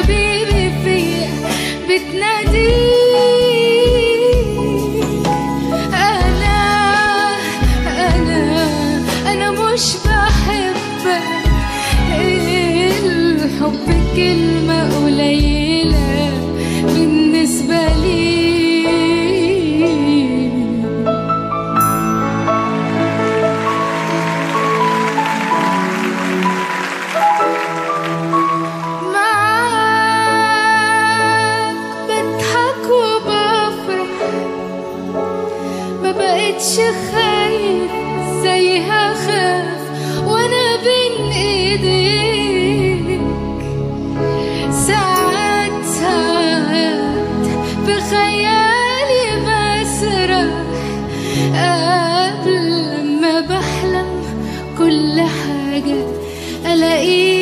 حبيبي فيا بتنادي أنا أنا أنا مش بحبك الحب كلمة قليلة بالنسبة لي معاك بضحك وبفرح ما بقتش خايف زيها خاف وانا بين ايديك ساعات ساعات بخيالي بسرح قبل ما بحلم كل حاجة ألاقيك